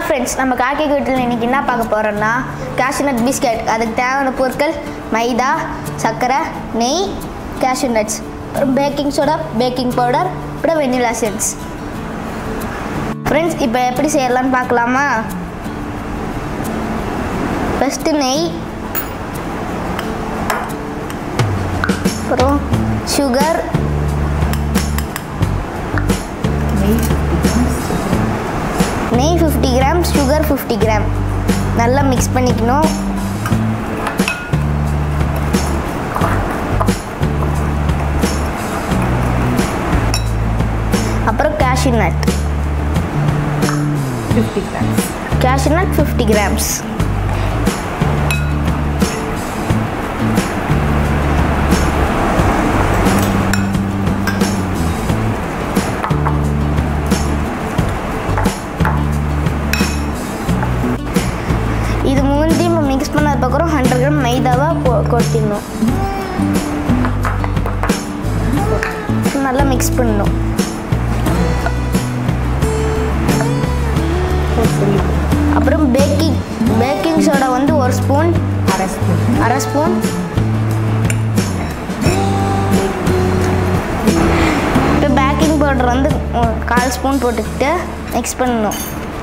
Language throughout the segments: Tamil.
ஃப்ரெண்ட்ஸ் நம்ம காக்கை வீட்டில் இன்னைக்கு என்ன பார்க்க போகிறோம்னா கேஷ்யூநட் பிஸ்கட் அதுக்கு தேவையான பொருட்கள் மைதா சர்க்கரை நெய் கேஷ்யூ நட்ஸ் அப்புறம் பேக்கிங் சோடா பேக்கிங் பவுடர் அப்புறம் வெனிலா சென்ஸ் ஃப்ரெண்ட்ஸ் இப்போ எப்படி செய்யலாம்னு பார்க்கலாமா ஃபஸ்ட்டு நெய் அப்புறம் சுகர் நெய் fifty gram sugar fifty gram நல்லா மிக்ஸ் பண்ணிக்கணும் அப்புறம் cashew nut fifty grams cashew nut fifty grams இது மூணுத்தையும் நம்ம மிக்ஸ் பண்ணதுக்கப்புறம் ஹண்ட்ரட் கிராம் மைதாவை கொ கொட்டிடணும் நல்லா மிக்ஸ் பண்ணணும் அப்புறம் பேக்கிங் பேக்கிங் சோடா வந்து ஒரு ஸ்பூன் அரை ஸ்பூன் அரை ஸ்பூன் இப்போ பேக்கிங் பவுடர் வந்து ஒரு கால் ஸ்பூன் போட்டுக்கிட்டு மிக்ஸ் பண்ணணும்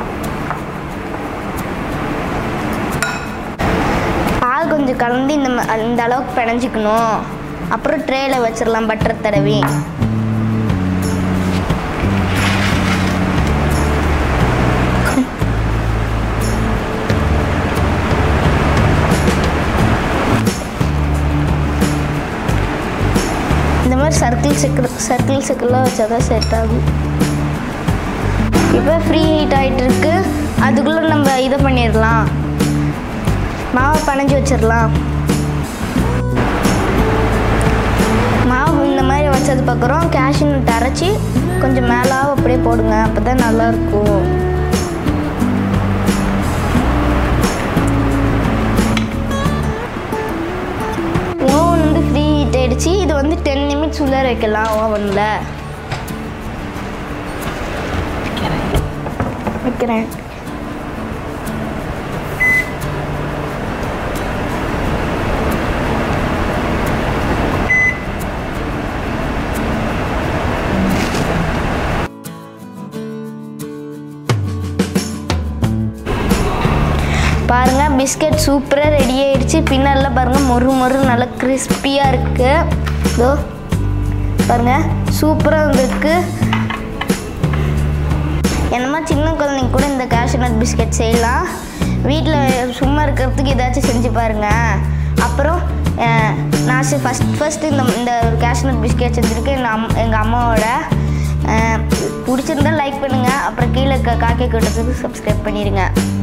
பால் கொஞ்சம் கலந்து இந்த ம- இந்த அளவுக்கு பிணைஞ்சிக்கணும் அப்புறம் ட்ரேயில் வச்சிடலாம் பட்டர் தடவி இந்த மாதிரி சர்க்கிள் சர்க்கிள் சர்க்கிள் சர்க்கிளாக வச்சா தான் செட் ஆகும் இப்போ ஃப்ரீ ஹீட் ஆகிட்டு இருக்கு அதுக்குள்ளே நம்ம இதை பண்ணிடலாம் மாவை பனைஞ்சு வச்சிடலாம் மாவு இந்த மாதிரி வச்சது பார்க்குறோம் கேஷ்யூ நட் அரைச்சி கொஞ்சம் மேலாக அப்படியே போடுங்க அப்போ தான் நல்லாயிருக்கும் ஓவன் வந்து ஃப்ரீ ஹீட் ஆயிடுச்சு இது வந்து டென் நிமிட்ஸ் உள்ளே வைக்கலாம் ஓவனில் வைக்கிறேன் பாருங்க பிஸ்கட் சூப்பராக ரெடி ஆயிடுச்சு பின்னால பாருங்க மொறு மொறு நல்லா கிறிஸ்பியாக இருக்கு இதோ பாருங்க சூப்பராக வந்திருக்கு என்னமா சின்ன குழந்தைங்க கூட இந்த cashew nut பிஸ்கட் செய்யலாம் வீட்டில் சும்மா இருக்கிறதுக்கு ஏதாச்சும் செஞ்சு பாருங்க அப்புறம் அஹ், நான் ஃபஸ்ட் ஃபஸ்ட்டு இந்த இந்த ஒரு cashew nut பிஸ்கட் செஞ்சுருக்கேன் எங்கள் அம் எங்கள் அம்மாவோட அஹ், பிடிச்சிருந்தா லைக் பண்ணுங்கள் அப்புறம் கீழே இருக்க காக்கை கூட்டத்துக்கு சப்ஸ்கிரைப் பண்ணிடுங்க